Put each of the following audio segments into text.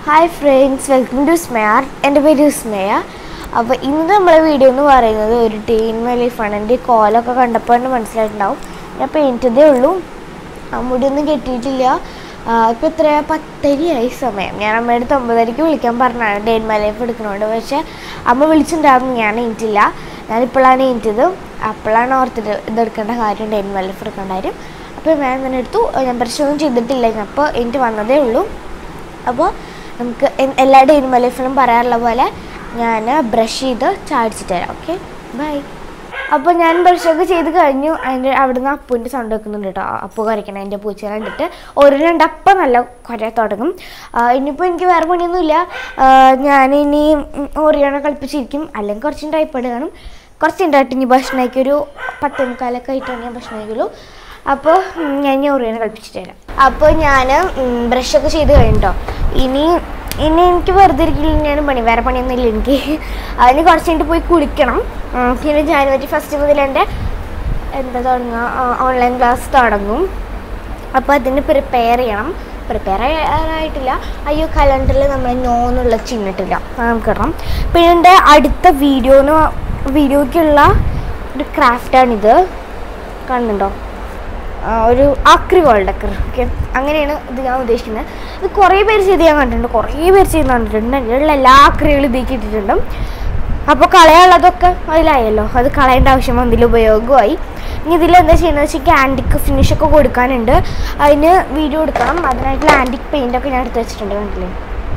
Hi friends welcome to Smaya എൻ്റെ പേര് സ്മയ അപ്പോൾ ഇന്ന് നമ്മളെ വീഡിയോ എന്ന് പറയുന്നത് ഒരു ടീൻ ലൈഫാണ് എൻ്റെ കോലൊക്കെ കണ്ടപ്പോൾ തന്നെ മനസ്സിലായിട്ടുണ്ടാവും ഞാൻ പെയിൻറ്റതേ ഉള്ളൂ ആ മുടിയൊന്നും കെട്ടിയിട്ടില്ല ഇപ്പോൾ എത്ര പത്തരയായി സമയം ഞാൻ അമ്മയുടെ അടുത്ത് ഒമ്പതരയ്ക്ക് വിളിക്കാൻ പറഞ്ഞാണ് ഡെയിൻ മൈ ലൈഫ് എടുക്കണോണ്ട് പക്ഷേ അമ്മ വിളിച്ചിട്ടുണ്ടായിരുന്നു ഞാൻ എണീറ്റില്ല ഞാനിപ്പോഴാണ് എണീറ്റത് അപ്പോഴാണ് ഓർത്തിട്ട് ഇതെടുക്കേണ്ട കാര്യം ഡെയിൻ മൈ ലൈഫ് എടുക്കേണ്ട കാര്യം അപ്പോൾ ഞാൻ തന്നെ എടുത്തു ഞാൻ പ്രശ്നമൊന്നും ചെയ്തിട്ടില്ല ഞാൻ അപ്പോൾ എനിക്ക് വന്നതേ ഉള്ളൂ അപ്പോൾ നമുക്ക് എൻ- എല്ലാ ഡെയിൻ മൈ ലൈഫിലും പറയാറുള്ള പോലെ ഞാൻ ബ്രഷ് ചെയ്ത് ചാടിച്ചിട്ട് തരാം ഓക്കെ ബൈ അപ്പോൾ ഞാൻ ബ്രഷൊക്കെ ചെയ്ത് കഴിഞ്ഞു അതിൻ്റെ അവിടുന്ന് അപ്പൂൻ്റെ സൗണ്ട് വെക്കുന്നുണ്ട് കേട്ടോ അപ്പു കരയ്ക്കണം എൻ്റെ പൂച്ച കണ്ടിട്ട് ഒരു രണ്ടപ്പം നല്ല കുര തുടങ്ങും ആ, ഇനിയിപ്പോൾ എനിക്ക് വേറെ പണിയൊന്നുമില്ല ഞാൻ ഇനി ഓറിയാണോ കളിപ്പിച്ചിരിക്കും അല്ലെങ്കിൽ കുറച്ച് ടൈപ്പേഡ് കാണും കുറച്ച് ഉണ്ടായിട്ട് ഇനി ഭക്ഷണം കഴിക്കും ഒരു പത്തേ മുക്കാലൊക്കെ ആയിട്ടാണ് ഞാൻ ഭക്ഷണം കഴിക്കുള്ളൂ അപ്പോൾ ഉം, ഞാൻ ഇനി ഓറിയാണോ കളിപ്പിച്ചിട്ട് തരാം അപ്പോൾ ഞാൻ ബ്രഷൊക്കെ ചെയ്ത് കഴിഞ്ഞിട്ടോ ഇനി ഇനി എനിക്ക് വെറുതെ ഇരിക്കലിനാണ് പണി വേറെ പണിയൊന്നും ഇല്ല എനിക്ക് അതിന് കുറച്ച് കഴിഞ്ഞിട്ട് പോയി കുളിക്കണം ഉം, പിന്നെ ജാനുവരി ഫസ്റ്റ് മുതൽ എൻ്റെ എന്താ തുടങ്ങുക ഓൺലൈൻ ക്ലാസ് തുടങ്ങും അപ്പോൾ അതിന് പ്രിപ്പയർ ചെയ്യണം പ്രിപ്പയർ ആയിട്ടില്ല അയ്യോ കലണ്ടറിൽ നമ്മൾ നോ എന്നുള്ള ചിഹ്നിട്ടില്ല അത് നമുക്ക് ഇടണം പിന്നെ എൻ്റെ അടുത്ത വീഡിയോന് വീഡിയോയ്ക്കുള്ള ഒരു ക്രാഫ്റ്റാണിത് കാണുന്നുണ്ടോ ആ, ഒരു ആക്രി വേൾഡക്കർ ഓക്കെ അങ്ങനെയാണ് ഇത് ഞാൻ ഉദ്ദേശിക്കുന്നത് ഇത് കുറേ പേര് ചെയ്ത് ഞാൻ കണ്ടിട്ടുണ്ട് കുറേ പേര് ചെയ്ത് കണ്ടിട്ടുണ്ട് അതിലുള്ള എല്ലാ ആക്രികളും ഇതിലേക്ക് ഇട്ടിട്ടുണ്ട് അപ്പോൾ കളയാനുള്ളതൊക്കെ അതിലായല്ലോ അത് കളയേണ്ട ആവശ്യം അതിൽ ഉപയോഗമായി ഇനി ഇതിൽ എന്താ ചെയ്യുന്നത് വെച്ചാൽ ആൻറ്റിക് ഫിനിഷൊക്കെ കൊടുക്കാനുണ്ട് അതിന് വീഡിയോ എടുക്കണം അതിനായിട്ടുള്ള ആൻറ്റിക് പെയിൻ്റൊക്കെ ഞാൻ എടുത്ത് വെച്ചിട്ടുണ്ട് കണ്ടില്ലേ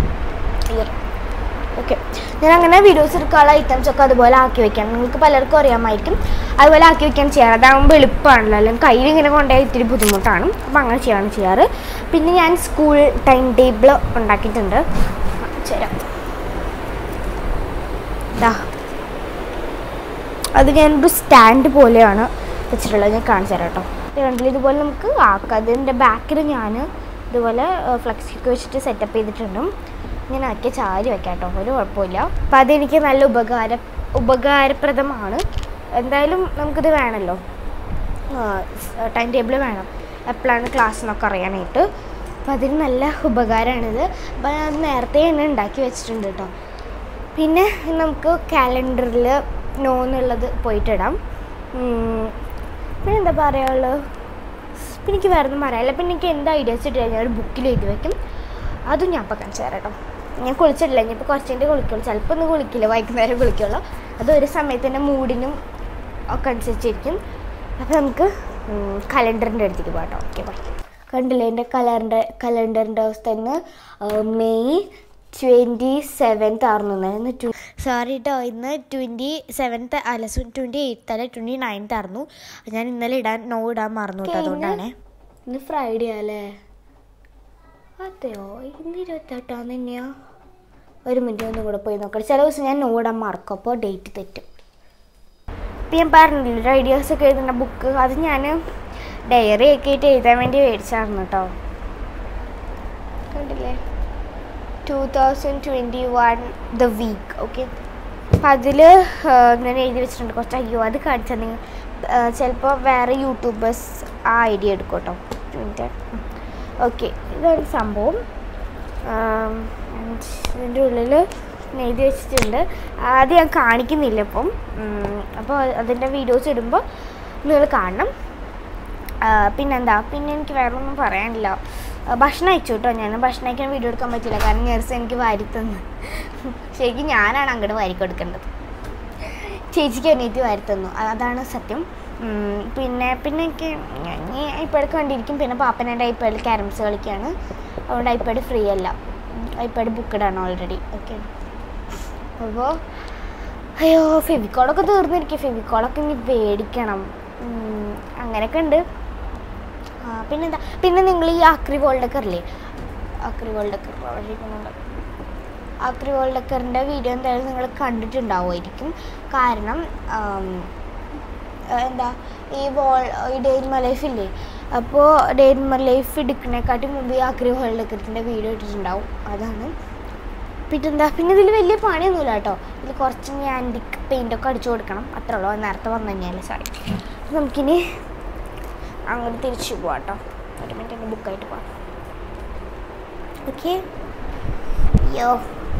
ഓക്കെ ഞാൻ അങ്ങനെ വീഡിയോസ് എടുക്കാനുള്ള ഐറ്റംസ് ഒക്കെ അതുപോലെ ആക്കി വെക്കാം നിങ്ങൾക്ക് പലർക്കും അറിയാമായിരിക്കും അതുപോലെ ആക്കി വെക്കാൻ ചെയ്യാറ് അതാകുമ്പോൾ എളുപ്പമാണല്ലോ അല്ലെങ്കിൽ കയ്യിൽ ഇങ്ങനെ കൊണ്ടുപോയി ഇത്തിരി ബുദ്ധിമുട്ടാണ് അപ്പോൾ അങ്ങനെ ചെയ്യാണ് ചെയ്യാറ് പിന്നെ ഞാൻ സ്കൂൾ ടൈം ടേബിൾ ഉണ്ടാക്കിയിട്ടുണ്ട് ചെയ്യാം ദാ അത് ഞാനൊരു സ്റ്റാൻഡ് പോലെയാണ് വെച്ചിട്ടുള്ളത് ഞാൻ കാണിച്ചു തരാം കേട്ടോ ഇത് കണ്ടില്ല ഇതുപോലെ നമുക്ക് ആക്കാം അതിൻ്റെ ബാക്കിൽ ഞാൻ ഇതുപോലെ ഫ്ലക്സിക്ക് വെച്ചിട്ട് സെറ്റപ്പ് ചെയ്തിട്ടുണ്ട് ഇങ്ങനെ ആക്കിയ ചാരി വെക്കാം കേട്ടോ ഒരു കുഴപ്പമില്ല അപ്പം അതെനിക്ക് നല്ല ഉപകാര ഉപകാരപ്രദമാണ് എന്തായാലും നമുക്കിത് വേണമല്ലോ ടൈം ടേബിൾ വേണം എപ്പോഴാണ് ക്ലാസ് എന്നൊക്കെ അറിയാനായിട്ട് അപ്പം അതിന് നല്ല ഉപകാരമാണിത് അപ്പം ഞാൻ നേരത്തെ തന്നെ ഉണ്ടാക്കി വെച്ചിട്ടുണ്ട് കേട്ടോ പിന്നെ നമുക്ക് കാലണ്ടറിൽ നോ എന്നുള്ളത് പോയിട്ടിടാം ഉം, പിന്നെ എന്താ പറയുള്ളത് പിന്നെ എനിക്ക് വേറെ ഒന്നും പറയാനില്ല പിന്നെ എനിക്ക് എന്താ ഐഡിയാസ് ഇട്ട് ഞാൻ ഒരു ബുക്കിൽ എഴുതി വെക്കും അതും ഞാൻ അപ്പം കാണിച്ചു തരാം കേട്ടോ ഞാൻ കുളിച്ചിട്ടില്ല ഇനിയിപ്പോൾ കുറച്ച് കഴിഞ്ഞ് കുളിക്കുള്ളൂ ചിലപ്പോൾ ഒന്നും കുളിക്കില്ല വൈകുന്നേരം കുളിക്കുള്ളൂ അത് ഒരു സമയത്തിൻ്റെ മൂഡിനും ഒക്കെ അനുസരിച്ചിരിക്കും അപ്പോൾ നമുക്ക് കലണ്ടറിൻ്റെ അടുത്തേക്ക് പോകാം കേട്ടോ ഓക്കെ പറയാം കണ്ടില്ലേ എൻ്റെ കലണ്ടർ കലണ്ടറിൻ്റെ അവസ്ഥ ഇന്ന് മെയ് ട്വൻറ്റി സെവൻത്ത് ആയിരുന്നു ഇന്ന് ടു സോറി കേട്ടോ ഇന്ന് ട്വൻറ്റി സെവൻത്ത് അല്ല ട്വൻറ്റി എയ്ത്ത് അല്ല ട്വൻറ്റി നയൻത്ത് ആയിരുന്നു ഞാൻ ഇന്നലെ ഇടാൻ നോ ഇടാൻ മറന്നു കേട്ടോ അതുകൊണ്ടാണ് ഇന്ന് ഫ്രൈഡേ അല്ലേ അതെയോ ഇന്ന് ഇരുപത്തെട്ടാം തന്നെയാ ഒരു മിനിറ്റ് ഒന്നും കൂടെ പോയി നോക്കണം ചില ദിവസം ഞാൻ നോ ഇടാൻ മറക്കും അപ്പോൾ ഡേറ്റ് തെറ്റും ഇപ്പം ഞാൻ പറഞ്ഞില്ല ഒരു ഐഡിയാസ് ഒക്കെ എഴുതുന്ന ബുക്ക് അത് ഞാൻ ഡയറി ഒക്കെ ആയിട്ട് എഴുതാൻ വേണ്ടി മേടിച്ചായിരുന്നു കേട്ടോ കണ്ടില്ലേ two thousand twenty one the week okay അപ്പം അതിൽ ഞാൻ എഴുതി വെച്ചിട്ടുണ്ട് കുറച്ച് അയ്യോ അത് കാണിച്ചാൽ നിങ്ങൾ ചിലപ്പോൾ വേറെ യൂട്യൂബേഴ്സ് ആ ഐഡിയ എടുക്കും കേട്ടോ ഓക്കെ ഇതാണ് സംഭവം ആം, and ഇതിൻ്റെ ഉള്ളിൽ എഴുതി വെച്ചിട്ടുണ്ട് ആദ്യം ഞാൻ കാണിക്കുന്നില്ല ഇപ്പം ഉം, അപ്പോൾ അതിൻ്റെ വീഡിയോസ് ഇടുമ്പോൾ നിങ്ങൾ കാണണം ആ, പിന്നെന്താ പിന്നെ എനിക്ക് വേറെ ഒന്നും പറയാനില്ല ആ, ഭക്ഷണം അയച്ചു കേട്ടോ ഞാൻ ഭക്ഷണം കഴിക്കാൻ വീഡിയോ എടുക്കാൻ പറ്റില്ല കാരണം നേഴ്സ് എനിക്ക് വാരി തന്നു ശരിക്കും ഞാനാണ് അങ്ങോട്ട് വാരി കൊടുക്കേണ്ടത് ചേച്ചിക്ക് എണീറ്റ് വാരി തന്നു അ- അതാണ് സത്യം ഉം, പിന്നെ പിന്നെ എനിക്ക് ഞാൻ ഐപ്പാഡ് കണ്ടിരിക്കും പിന്നെ പാപ്പൻ എൻ്റെ ഐപ്പാഡിൽ ക്യാരംസ് കളിക്കുകയാണ് അതുകൊണ്ട് ഐപ്പാഡ് ഫ്രീ അല്ല ഐപ്പാഡ് ബുക്കഡാണ് ഓൾറെഡി ഓക്കെ അപ്പോൾ അയ്യോ ഫെവിക്കോളൊക്കെ തീർന്നിരിക്കും ഫെവിക്കോളൊക്കെ ഇനി മേടിക്കണം ഉം, അങ്ങനെയൊക്കെ ഉണ്ട് ആ, പിന്നെന്താ പിന്നെ നിങ്ങൾ ഈ ആക്രി വോൾഡക്കർ ഇല്ലേ ആക്രി വോൾഡക്കർ ഇരിക്കുന്നുണ്ട് ആക്രി വോൾഡക്കറിൻ്റെ വീഡിയോ എന്തായാലും നിങ്ങൾ കണ്ടിട്ടുണ്ടാവുമായിരിക്കും കാരണം ആം, ആ, എന്താ ഈ വോൾ ഈ ഡെയിൻ മൈ ലൈഫ് ഇല്ലേ അപ്പോൾ ഡെയിൻ മൈ ലൈഫ് എടുക്കണേക്കാട്ടും മുമ്പ് ഈ ആക്രി വോൾഡക്കറിൻ്റെ വീഡിയോ ഇട്ടിട്ടുണ്ടാവും അതാണ് പിന്നെന്താ പിന്നെ ഇതിൽ വലിയ പണിയൊന്നുമില്ല കേട്ടോ ഇതിൽ കുറച്ച് ഞാൻ ആൻറ്റിക് പെയിൻ്റൊക്കെ അടിച്ചു കൊടുക്കണം അത്രേ ഉള്ളൂ അത് നേരത്തെ വന്നു കഴിഞ്ഞാൽ സോറി നമുക്കിനി അങ്ങോട്ട് തിരിച്ചു പോവാം കേട്ടോ ഒരു മിനിറ്റ് എൻ്റെ ബുക്കായിട്ട് പോവാം ഓക്കെ യോ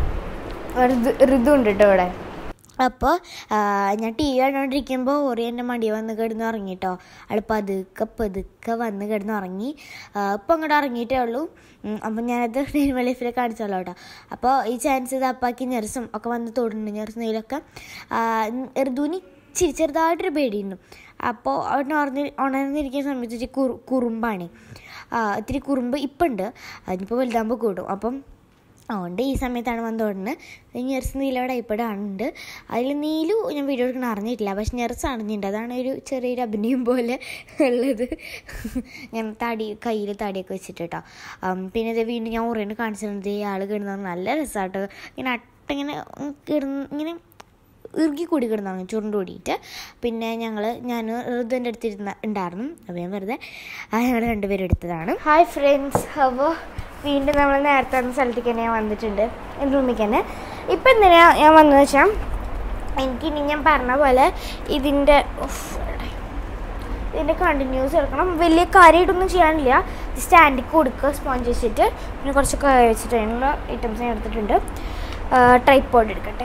ഋതു ഋതു ഉണ്ട് കേട്ടോ ഇവിടെ അപ്പോൾ ഞാൻ ടി വി കണ്ടുകൊണ്ടിരിക്കുമ്പോൾ ഓറി എൻ്റെ മടി വന്ന് കിടന്ന് ഉറങ്ങിട്ടോ അവൾ പതുക്കെ പതുക്കെ വന്ന് കിടന്ന് ഉറങ്ങി ഇപ്പം അങ്ങോട്ട് ഉറങ്ങിയിട്ടേ ഉള്ളൂ അപ്പം ഞാനത് ഡെയിൻമ ലൈഫിൽ കാണിച്ചോളൂ കേട്ടോ അപ്പോൾ ഈ ചാൻസ് ഇത് അപ്പാക്കി ഞെർസും ഒക്കെ വന്ന് തൊടുന്നുണ്ട് ഞെർസും ഇതിലൊക്കെ ഋതുവിന് ഇച്ചിരി ചെറുതായിട്ടൊരു പേടിയുണ്ട് അപ്പോൾ അവിടെ ഉണർന്നി ഉണർന്നിരിക്കുന്ന സമയത്ത് ഇച്ചിരി കുറു കുറുമ്പാണ് ഇത്തിരി കുറുമ്പ് ഇപ്പം ഉണ്ട് അതിനിപ്പോൾ വലുതാകുമ്പോൾ കൂടും അപ്പം അതുകൊണ്ട് ഈ സമയത്താണ് വന്ന് തുടങ്ങുന്നത് ഞെർസ് നീലയുടെ ഇപ്പോഴാണുണ്ട് അതിൽ നീലു ഞാൻ വീഡിയോ എടുക്കണം അറിഞ്ഞിട്ടില്ല പക്ഷെ ഞെർസ് അറിഞ്ഞിട്ടുണ്ട് അതാണ് ഒരു ചെറിയൊരു അഭിനയം പോലെ ഉള്ളത് ഞാൻ തടി കയ്യിൽ തടിയൊക്കെ വെച്ചിട്ട് കേട്ടോ പിന്നെ ഇത് വീണ്ടും ഞാൻ ഉറേനെ കാണിച്ചിട്ടുണ്ട് ഈ ആൾ കിടന്നത് നല്ല രസമാട്ടോ ഇങ്ങനെ അട്ടിങ്ങനെ കിടന്ന് ഇങ്ങനെ ഇറുകി കൂടി കിടന്നാണ് ചുരുണ്ട് കൂടിയിട്ട് പിന്നെ ഞങ്ങൾ ഞാൻ ഋതുവിൻ്റെ അടുത്തിരുന്ന ഉണ്ടായിരുന്നു അപ്പോൾ ഞാൻ വെറുതെ ഞങ്ങൾ രണ്ടുപേരും എടുത്തതാണ് ഹായ് ഫ്രണ്ട്സ് അപ്പോൾ വീണ്ടും നമ്മൾ നേരത്തെ വന്ന സ്ഥലത്തേക്ക് തന്നെ ഞാൻ വന്നിട്ടുണ്ട് എൻ്റെ റൂമിലേക്ക് തന്നെ ഇപ്പം എന്തിനാ ഞാൻ വന്നതെന്ന് വെച്ചാൽ എനിക്ക് ഇനി ഞാൻ പറഞ്ഞ പോലെ ഇതിൻ്റെ ഇതിൻ്റെ കണ്ടിന്യൂസ് എടുക്കണം വലിയ കാര്യമായിട്ടൊന്നും ചെയ്യാനില്ല സ്റ്റാൻഡിൽ കൊടുക്കുക സ്പോഞ്ച് വെച്ചിട്ട് പിന്നെ കുറച്ച് കൈ വെച്ചിട്ട് അതിനുള്ള ഐറ്റംസ് ഞാൻ എടുത്തിട്ടുണ്ട് ട്രൈപ്പോഡ് എടുക്കട്ടെ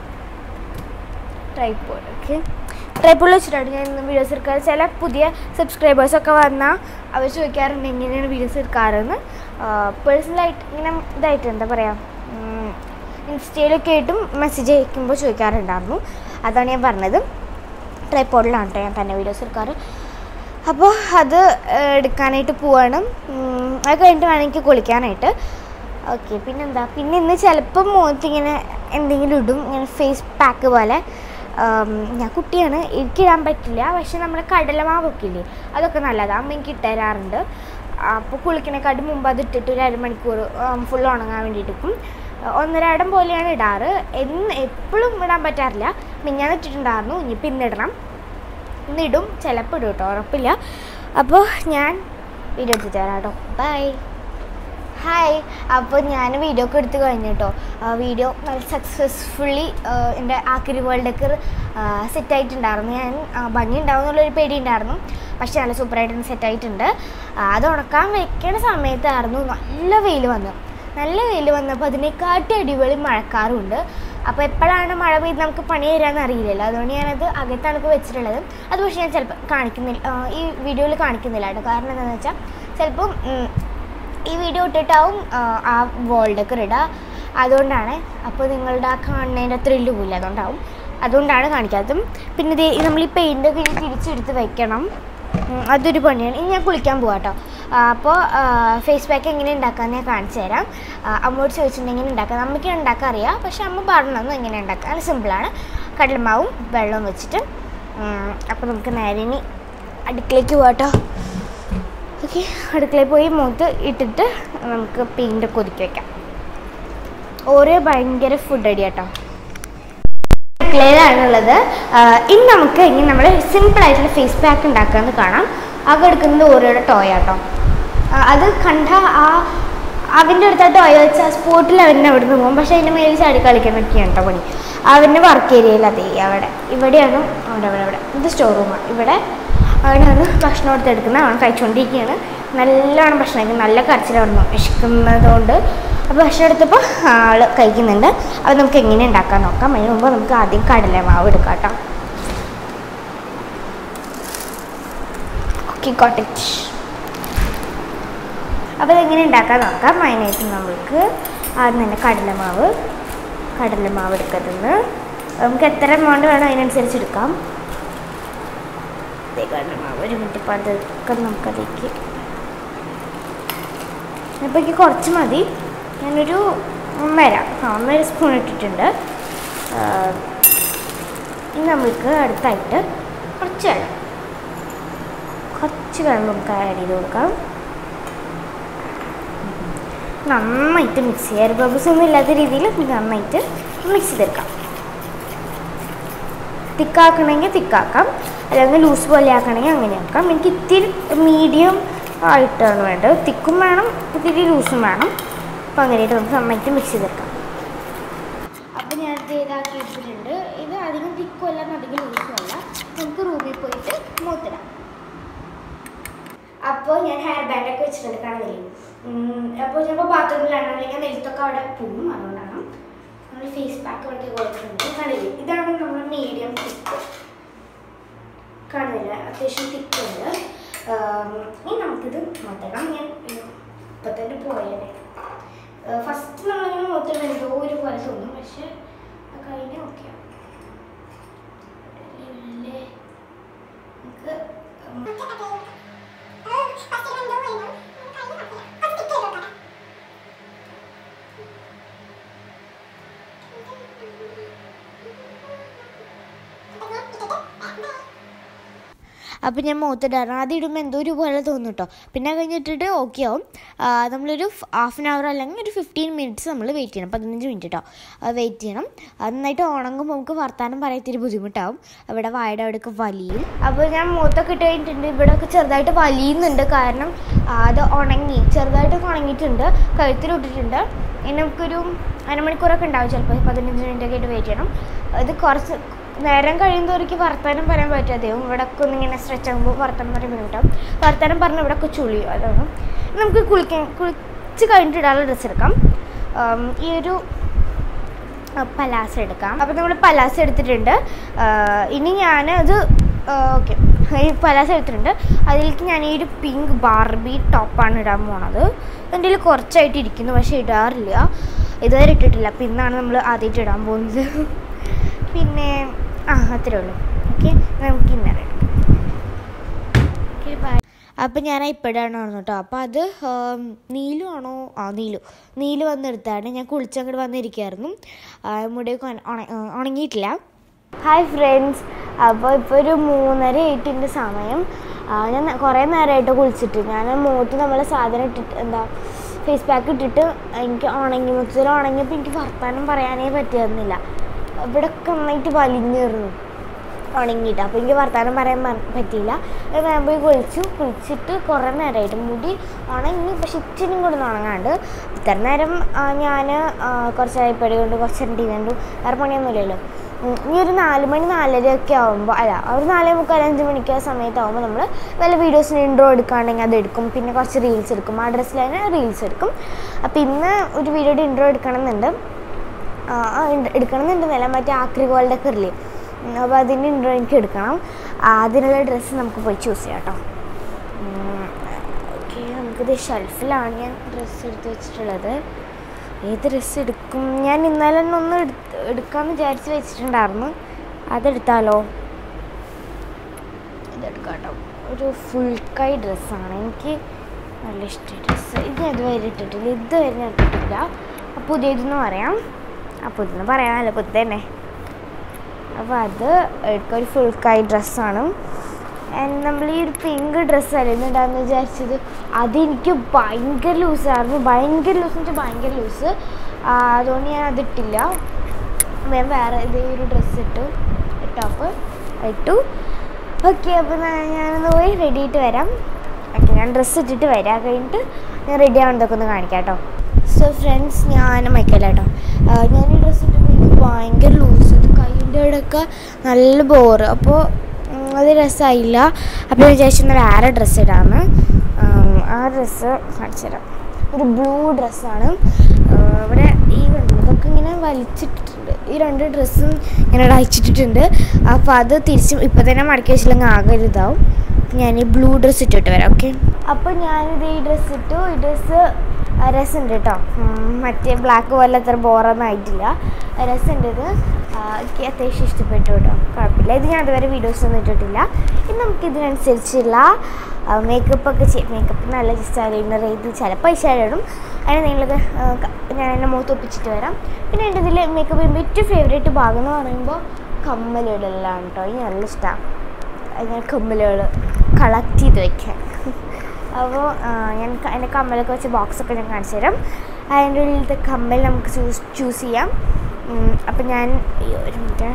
ട്രൈപ്പോഡ് ഓക്കെ ട്രൈപ്പോഡ് വെച്ചിട്ടാണ് ഞാൻ ഇന്ന് വീഡിയോസ് എടുക്കാറ് ചില പുതിയ സബ്സ്ക്രൈബേഴ്സൊക്കെ വന്നാൽ അവർ ചോദിക്കാറുണ്ട് എങ്ങനെയാണ് വീഡിയോസ് എടുക്കാറെന്ന് പേഴ്സണലായിട്ട് ഇങ്ങനെ ഇതായിട്ട് എന്താ പറയുക ഇൻസ്റ്റയിലൊക്കെ ആയിട്ടും മെസ്സേജ് അയക്കുമ്പോൾ ചോദിക്കാറുണ്ടായിരുന്നു അതാണ് ഞാൻ പറഞ്ഞത് ട്രൈപ്പോഡിലാണ് കേട്ടോ ഞാൻ തന്നെ വീഡിയോസ് എടുക്കാറ് അപ്പോൾ അത് എടുക്കാനായിട്ട് പോവാണ് അത് കഴിഞ്ഞിട്ട് വേണം എനിക്ക് കുളിക്കാനായിട്ട് ഓക്കെ പിന്നെന്താ പിന്നെ ഇന്ന് ചിലപ്പം മുഖത്തിങ്ങനെ എന്തെങ്കിലും ഇടും ഇങ്ങനെ ഫേസ് പാക്ക് പോലെ ഞാൻ കുട്ടിയാണ് എനിക്കിടാൻ പറ്റില്ല പക്ഷെ നമ്മൾ കടലമാവൊക്കെ ഇല്ലേ അതൊക്കെ നല്ലതാണ് അമ്മ എനിക്ക് ഇട്ടുതരാറുണ്ട് അപ്പോൾ കുളിക്കണേക്കാട്ടും മുമ്പ് അത് ഇട്ടിട്ട് ഒരു അരമണിക്കൂർ ഫുൾ ഉണങ്ങാൻ വേണ്ടിയിട്ടിരിക്കും ഒന്നരാടം പോലെയാണ് ഇടാറ് എന്ന് എപ്പോഴും ഇടാൻ പറ്റാറില്ല മിഞ്ഞാന്ന് ഇട്ടിട്ടുണ്ടായിരുന്നു ഇനിയിപ്പോൾ ഇന്നിടണം ഇന്നിടും ചിലപ്പോൾ ഇടും കേട്ടോ ഉറപ്പില്ല അപ്പോൾ ഞാൻ വീഡിയോ എടുത്തിട്ട് തരാം കേട്ടോ ബൈ ഹായ് അപ്പോൾ ഞാൻ വീഡിയോ ഒക്കെ എടുത്ത് കഴിഞ്ഞു കേട്ടോ വീഡിയോ നല്ല സക്സസ്ഫുള്ളി എൻ്റെ ആക്രി വേൾഡൊക്കെ സെറ്റായിട്ടുണ്ടായിരുന്നു ഞാൻ ഭംഗി ഉണ്ടാവും എന്നുള്ളൊരു പേടി ഉണ്ടായിരുന്നു പക്ഷെ നല്ല സൂപ്പറായിട്ട് തന്നെ സെറ്റായിട്ടുണ്ട് അത് ഉണക്കാൻ വെക്കണ സമയത്തായിരുന്നു നല്ല വെയിൽ വന്നു നല്ല വെയിൽ വന്നപ്പോൾ അതിനെക്കാട്ടി അടിപൊളി മഴക്കാറുണ്ട് അപ്പോൾ എപ്പോഴാണ് മഴ പെയ്ത് നമുക്ക് പണി തരാമെന്ന് അറിയില്ലല്ലോ അതുകൊണ്ട് ഞാനത് അകത്താണ് ഇപ്പോൾ വെച്ചിട്ടുള്ളത് അത് പക്ഷേ ഞാൻ ചിലപ്പോൾ കാണിക്കുന്നില്ല ഈ വീഡിയോയിൽ കാണിക്കുന്നില്ല കേട്ടോ കാരണം എന്താണെന്ന് വെച്ചാൽ ചിലപ്പം ഈ വീഡിയോ ഇട്ടിട്ടാവും ആ വേൾഡൊക്കെ ഇടുക അതുകൊണ്ടാണ് അപ്പോൾ നിങ്ങളുടെ ആ കാണുന്നതിൻ്റെ ത്രില്ല് പോയില്ല അതുകൊണ്ടാവും അതുകൊണ്ടാണ് കാണിക്കാത്തതും പിന്നെ ഇത് നമ്മൾ ഈ പെയിൻ്റൊക്കെ ഇനി തിരിച്ചെടുത്ത് വെക്കണം അതൊരു പണിയാണ് ഇനി ഞാൻ കുളിക്കാൻ പോകാം കേട്ടോ അപ്പോൾ ഫേസ് പാക്ക് എങ്ങനെ ഉണ്ടാക്കാമെന്ന് ഞാൻ കാണിച്ചു തരാം അമ്മോട് ചോദിച്ചിട്ടുണ്ടെങ്കിൽ ഉണ്ടാക്കാം നമുക്ക് ഉണ്ടാക്കാൻ അറിയാം പക്ഷെ അമ്മ പറഞ്ഞു എങ്ങനെ ഉണ്ടാക്കാം അത് സിമ്പിളാണ് കടലമാവും വെള്ളവും വെച്ചിട്ട് അപ്പോൾ നമുക്ക് നേരെ ഇനി അടുക്കളയ്ക്ക് പോകാം കേട്ടോ ഓക്കെ അടുക്കളയിൽ പോയി മുഖത്ത് ഇട്ടിട്ട് നമുക്ക് പെയിൻ്റ് കൊതുക്കി വെക്കാം ഓരോ ഭയങ്കര ഫുഡ് അടി കേട്ടോ അടുക്കളയിലാണുള്ളത് ഇനി നമുക്ക് ഇനി നമ്മൾ സിമ്പിളായിട്ടുള്ള ഫേസ് പാക്ക് ഉണ്ടാക്കാമെന്ന് കാണാം ആകെ എടുക്കുന്നത് ഓരോയുടെ ടോയ് കേട്ടോ അത് കണ്ട ആ അവൻ്റെ അടുത്ത് ആ ടോയ് വെച്ച് ആ സ്പോട്ടിൽ അവൻ്റെ അവിടെ നിന്ന് പോകും പക്ഷേ അതിൻ്റെ മേലിൽ ചാടി കളിക്കുന്നൊക്കെയാണ് കേട്ടോ പണി അവൻ്റെ വർക്ക് ഏരിയയിൽ അതേ അവിടെ ഇവിടെയാണ് അവിടെ അവിടെ അവിടെ ഇത് സ്റ്റോർ റൂമാണ് ഇവിടെ അവിടെയാണ് ഭക്ഷണം എടുത്തെടുക്കുന്നത് അവൻ കഴിച്ചുകൊണ്ടിരിക്കുകയാണ് നല്ലോണം ഭക്ഷണം കഴിക്കും നല്ല കരച്ചിലായിരുന്നു വിശക്കുന്നതുകൊണ്ട് അപ്പോൾ ഭക്ഷണം എടുത്തപ്പോൾ ആൾ കഴിക്കുന്നുണ്ട് അത് നമുക്ക് എങ്ങനെ ഉണ്ടാക്കാൻ നോക്കാം അതിന് മുമ്പ് നമുക്ക് ആദ്യം കടലമാവ് എടുക്കാം കേട്ടോ ഓക്കെ കോട്ടേജ് അപ്പോൾ ഇതെങ്ങനെ ഉണ്ടാക്കാൻ നോക്കാം അതിനായിട്ട് നമുക്ക് ആദ്യം തന്നെ കടലമാവ് കടലമാവ് എടുക്കുന്നത് നമുക്ക് എത്ര എമൗണ്ട് വേണം അതിനനുസരിച്ച് എടുക്കാം കടലമാവ് ഒരു മിനിറ്റ് പതുക്കെ നമുക്കതിലേക്ക് അപ്പോൾ എനിക്ക് കുറച്ച് മതി ഞാനൊരു ഒന്നര ആ ഒന്നര സ്പൂൺ ഇട്ടിട്ടുണ്ട് ഇനി നമുക്ക് അടുത്തായിട്ട് കുറച്ച് വെള്ളം കുറച്ച് വെള്ളം നമുക്ക് ആഡ് ചെയ്ത് കൊടുക്കാം നന്നായിട്ട് മിക്സ് ചെയ്യാം എയർ ബബിൾസ് ഒന്നും ഇല്ലാത്ത രീതിയിൽ നന്നായിട്ട് മിക്സ് ചെയ്തെടുക്കാം തിക്കാക്കണമെങ്കിൽ തിക്കാക്കാം അല്ലെങ്കിൽ ലൂസ് പോലെ ആക്കണമെങ്കിൽ അങ്ങനെ ആക്കാം എനിക്ക് ഇത്തിരി മീഡിയം ആയിട്ടാണ് വേണ്ടത് തിക്കും വേണം ഇത്തിരി ലൂസും വേണം അപ്പോൾ അങ്ങനെയായിട്ട് നമുക്ക് നന്നായിട്ട് മിക്സ് ചെയ്തെടുക്കാം അപ്പോൾ ഞാൻ ഇത് ഇതാക്കി വെച്ചിട്ടുണ്ട് ഇത് അധികം തിക്കും അല്ല അധികം ലൂസും അല്ല നമുക്ക് റൂമിൽ പോയിട്ട് മൂത്തിടാം അപ്പോൾ ഞാൻ ഹെയർ ബാൻഡൊക്കെ വെച്ചിട്ടുണ്ട് കാണുന്നില്ലേ അപ്പോൾ ചിലപ്പോൾ ബാത്റൂമിലാണ് അല്ലെങ്കിൽ നെൽത്തൊക്കെ അവിടെ പോകും അതുകൊണ്ടാണ് നമ്മൾ ഫേസ് പാക്ക് ഇവിടേക്ക് കൊടുത്തിട്ടുണ്ട് കണ്ടില്ലേ ഇതാണ് നമ്മുടെ മീഡിയം തിക്ക് കാണുന്നില്ല അത്യാവശ്യം തിക്കുണ്ട് ഇനി നമുക്കിത് മാറ്റണം ഞാൻ ഇപ്പം തന്നെ പോയേനെ ഫസ്റ്റ് നമ്മളിങ്ങനെ മൊത്തം എന്തോ ഒരു പോലെ തോന്നും പക്ഷെ അത് കഴിഞ്ഞ് ഓക്കെ നമുക്ക് അപ്പോൾ ഞാൻ മുഖത്തിടാറ് ആദ്യം ഇടുമ്പോൾ എന്തോ ഒരു പോലെ തോന്നും കേട്ടോ പിന്നെ അത് കഴിഞ്ഞിട്ടിട്ട് ഓക്കെ ആവും ആ, നമ്മളൊരു ഹാഫ് ആൻ അവർ അല്ലെങ്കിൽ ഒരു ഫിഫ്റ്റീൻ മിനിറ്റ്സ് നമ്മൾ വെയിറ്റ് ചെയ്യണം പതിനഞ്ച് മിനിറ്റ് കേട്ടോ വെയിറ്റ് ചെയ്യണം അത് നന്നായിട്ട് ഉണങ്ങുമ്പോൾ നമുക്ക് വർത്താനം പറയാൻ ഇത്തിരി ബുദ്ധിമുട്ടാവും അവിടെ വായുടെ അവിടെയൊക്കെ വലിയും അപ്പോൾ ഞാൻ മുഖത്തൊക്കെ ഇട്ട് കഴിഞ്ഞിട്ടുണ്ട് ഇവിടെയൊക്കെ ചെറുതായിട്ട് വലിയുന്നുണ്ട് കാരണം ആ, അത് ഉണങ്ങി ചെറുതായിട്ടൊക്കെ ഉണങ്ങിയിട്ടുണ്ട് കഴുത്തിലിട്ടിട്ടുണ്ട് ഇനി നമുക്കൊരു അരമണിക്കൂറൊക്കെ ഉണ്ടാവും ചിലപ്പോൾ പതിനഞ്ച് മിനിറ്റൊക്കെ ആയിട്ട് വെയിറ്റ് ചെയ്യണം ഇത് കുറച്ച് നേരം കഴിയുന്നവർക്ക് വർത്തമാനം പറയാൻ പറ്റാതെയും ഇവിടെ ഒക്കെ ഒന്നിങ്ങനെ സ്ട്രെച്ച് ആകുമ്പോൾ വർത്തമാനം പറയാൻ ബുദ്ധിമുട്ടാവും വർത്തമാനം പറഞ്ഞ് ഇവിടെ ഒക്കെ ചുളിയും അതാണ് നമുക്ക് കുളിക്കാൻ കുളിച്ച് കഴിഞ്ഞിട്ട് ഇടാനുള്ള ഡ്രസ്സ് എടുക്കാം ആം, ഈ ഒരു പലാസ എടുക്കാം അപ്പോൾ നമ്മൾ പലാസ എടുത്തിട്ടുണ്ട് ആ, ഇനി ഞാൻ അത് ഓക്കെ ഈ പലാസ എടുത്തിട്ടുണ്ട് അതിലേക്ക് ഞാൻ ഈ ഒരു പിങ്ക് ബാർബി ടോപ്പാണ് ഇടാൻ പോണത് എൻ്റെ കയ്യിൽ കുറച്ചായിട്ട് ഇരിക്കുന്നു പക്ഷേ ഇടാറില്ല ഇതുവരെ ഇട്ടിട്ടില്ല അപ്പോൾ ഇന്നാണ് നമ്മൾ ആദ്യമായിട്ട് ഇടാൻ പോകുന്നത് പിന്നെ ആ അത്രേ ഉള്ളൂ ഓക്കെ നമുക്ക് ഇന്നലെ എടുക്കാം ഓക്കെ ബൈ അപ്പം ഞാൻ ഇപ്പോഴാണ് വന്നു കേട്ടോ അപ്പോൾ അത് ആം, നീലു ആണോ ആ നീലു നീലു വന്നെടുത്താണ് ഞാൻ കുളിച്ചങ്ങോട്ട് വന്നിരിക്കുകയായിരുന്നു ആ, മുടിയൊക്കെ ഉണ- ഉണ- ആ, ഉണങ്ങിയിട്ടില്ല ഹായ് ഫ്രണ്ട്സ് അപ്പോൾ ഇപ്പോൾ ഒരു മൂന്നര ആയിട്ടിൻ്റെ സമയം ആ, ഞാൻ കുറേ നേരമായിട്ട് കുളിച്ചിട്ട് ഞാൻ മുഖത്ത് നമ്മൾ സാധനം ഇട്ടിട്ട് എന്താ ഫേസ് പാക്ക് ഇട്ടിട്ട് എനിക്ക് ഉണങ്ങി മൊത്തത്തിൽ ഉണങ്ങിയപ്പോൾ എനിക്ക് വർത്താനം പറയാനേ പറ്റിയിരുന്നില്ല ഇവിടെ ഒക്കെ നന്നായിട്ട് വലിഞ്ഞിരുന്നു ഉണങ്ങിയിട്ട് അപ്പോൾ എനിക്ക് വർത്തമാനം പറയാൻ പ- പറ്റിയില്ല അത് ഞാൻ പോയി കുളിച്ചു കുളിച്ചിട്ട് കുറേ നേരമായിട്ട് മുടി ഉണങ്ങി പക്ഷെ ഇച്ചിരി കൂടെ ഒന്ന് ഉണങ്ങാണ്ട് ഇത്ര നേരം ഞാൻ കുറച്ച് അരിപ്പടി കൊണ്ട് കുറച്ച് നേരം ടി വി കണ്ടു വേറെ പണിയൊന്നുമില്ലല്ലോ ഉം, ഇനി ഒരു നാല് മണി നാലര ഒക്കെ ആകുമ്പോൾ അല്ല ഒരു നാലേ മുക്കാൽ അഞ്ച് മണിക്ക് ആ സമയത്താകുമ്പോൾ നമ്മൾ വല്ല വീഡിയോസിന് ഇൻട്രോ എടുക്കുകയാണെങ്കിൽ അത് എടുക്കും പിന്നെ കുറച്ച് റീൽസ് എടുക്കും ആ ഡ്രസ്സിൽ തന്നെ റീൽസ് എടുക്കും അപ്പോൾ ഇന്ന് ഒരു വീഡിയോയുടെ ഇൻട്രോ എടുക്കണമെന്നുണ്ട് ആ ആ, ഉണ്ട്. എടുക്കണമെന്നുണ്ടെന്നല്ല മറ്റേ ആക്രി ഗോൾഡ് ഒക്കെ ഇല്ലേ അപ്പോൾ അതിൻ്റെ ഇൻട്രോ എനിക്ക് എടുക്കണം ആ, അതിനുള്ള ഡ്രസ്സ് നമുക്ക് പോയി ചൂസ് ചെയ്യാം കേട്ടോ ഓക്കെ നമുക്കിത് ഷെൽഫിലാണ് ഞാൻ ഡ്രസ്സ് എടുത്ത് വെച്ചിട്ടുള്ളത് ഏത് ഡ്രസ്സ് എടുക്കും ഞാൻ ഇന്നലെ തന്നെ ഒന്ന് എടുത്ത് എടുക്കാമെന്ന് വിചാരിച്ച് വെച്ചിട്ടുണ്ടായിരുന്നു അതെടുത്താലോ ഇതെടുക്കാം കേട്ടോ ഒരു ഫുൾ കൈ ഡ്രസ്സാണ് എനിക്ക് നല്ല ഇഷ്ടം ഡ്രസ്സ് ഇത് ഞാൻ ഇതുവരെ ഇട്ടിട്ടില്ല ഇതുവരെ ഞാൻ ഇട്ടിട്ടില്ല അപ്പോൾ പുതിയതെന്ന് പറയാം ആ പുതിയെന്ന് പറയാമല്ലോ പുതിയ തന്നെ അപ്പോൾ അത് എടുക്കുക ഒരു ഫുൾ കൈ ഡ്രസ്സാണ് നമ്മൾ ഈ ഒരു പിങ്ക് ഡ്രസ്സ് അല്ലെന്നുണ്ടാന്ന് വിചാരിച്ചത് അതെനിക്ക് ഭയങ്കര ലൂസായിരുന്നു ഭയങ്കര ലൂസ് എന്ന് വെച്ചാൽ ഭയങ്കര ലൂസ് അതുകൊണ്ട് ഞാൻ അതിട്ടില്ല ഞാൻ വേറെ ഇതേ ഒരു ഡ്രസ്സ് ഇട്ടു ടോപ്പ് ഇട്ടു ഓക്കെ അപ്പോൾ ഞാനൊന്ന് പോയി റെഡി ആയിട്ട് വരാം ഓക്കെ ഞാൻ ഡ്രസ്സ് ഇട്ടിട്ട് വരാം കഴിഞ്ഞിട്ട് ഞാൻ റെഡി ആവുന്നതൊക്കെ ഒന്ന് കാണിക്കാം കേട്ടോ സോ ഫ്രണ്ട്സ് ഞാൻ മൈക്കലാട്ടോ ഞാൻ ഈ ഡ്രസ്സ് ഇട്ടിട്ട് എനിക്ക് ഭയങ്കര ലൂസ് ഇത് കൈൻ്റെ ഇടയ്ക്ക് നല്ല ബോറ് അപ്പോൾ അത് രസമായില്ല അപ്പോൾ ഞാൻ വിചാരിച്ചെന്നാൽ വേറെ ഡ്രസ്സ് ഇടാമെന്ന് ഉം, ആ ഡ്രസ്സ് കാണിച്ചു തരാം ഒരു ബ്ലൂ ഡ്രസ്സാണ് ഇവിടെ ഈ കണ്ടു ഇതൊക്കെ ഇങ്ങനെ വലിച്ചിട്ടിട്ടുണ്ട് ഈ രണ്ട് ഡ്രസ്സും ഇങ്ങനെ അയച്ചിട്ടിട്ടുണ്ട് അപ്പോൾ അത് തിരിച്ച് ഇപ്പം തന്നെ മടക്കി വെച്ചില്ലെങ്കിൽ ആകെ ഒരു ഇതാവും ഞാൻ ഈ ബ്ലൂ ഡ്രസ്സ് ഇട്ടിട്ട് വരാം ഓക്കെ അപ്പോൾ ഞാനിത് ഈ ഡ്രസ്സ് ഇട്ടു ഈ ഡ്രസ്സ് രസമുണ്ട് കേട്ടോ ഉം, മറ്റേ ബ്ലാക്ക് പോലെ അത്ര ബോറൊന്നും ആയിട്ടില്ല രസമുണ്ട് ഇത് ആ, എനിക്ക് അത്യാവശ്യം ഇഷ്ടപ്പെട്ടു കേട്ടോ കുഴപ്പമില്ല ഇത് ഞാൻ അതുവരെ വീഡിയോസ് ഒന്നും ഇട്ടിട്ടില്ല ഇനി നമുക്ക് ഇതിനനുസരിച്ചുള്ള മേക്കപ്പ് ഒക്കെ ചെയ്യും മേക്കപ്പ് നല്ല ജസ്റ്റ് ഐലൈനർ ചെയ്ത് ചിലപ്പോൾ ഐഷാഡോ അതിന് നിങ്ങൾക്ക് ഞാൻ എൻ്റെ മുഖത്ത് ഒപ്പിച്ചിട്ട് വരാം പിന്നെ എൻ്റെ ഇതിൽ മേക്കപ്പ് ചെയ്യുമ്പോൾ ഏറ്റവും ഫേവറേറ്റ് ഭാഗം എന്ന് പറയുമ്പോൾ കമ്മലിടലാണ് കേട്ടോ എനിക്ക് നല്ല ഇഷ്ടമാണ് ഞാൻ കമ്മലുകൾ കളക്ട് ചെയ്ത് വെക്കാൻ അപ്പോൾ ഞാൻ ക- എൻ്റെ കമ്മലൊക്കെ വെച്ച ബോക്സൊക്കെ ഞാൻ കാണിച്ചു തരാം അതിൻ്റെ ഉള്ളിലത്തെ കമ്മൽ നമുക്ക് ചൂസ് ചൂസ് ചെയ്യാം അപ്പം ഞാൻ അയ്യോ ഒരു മിനിറ്റ്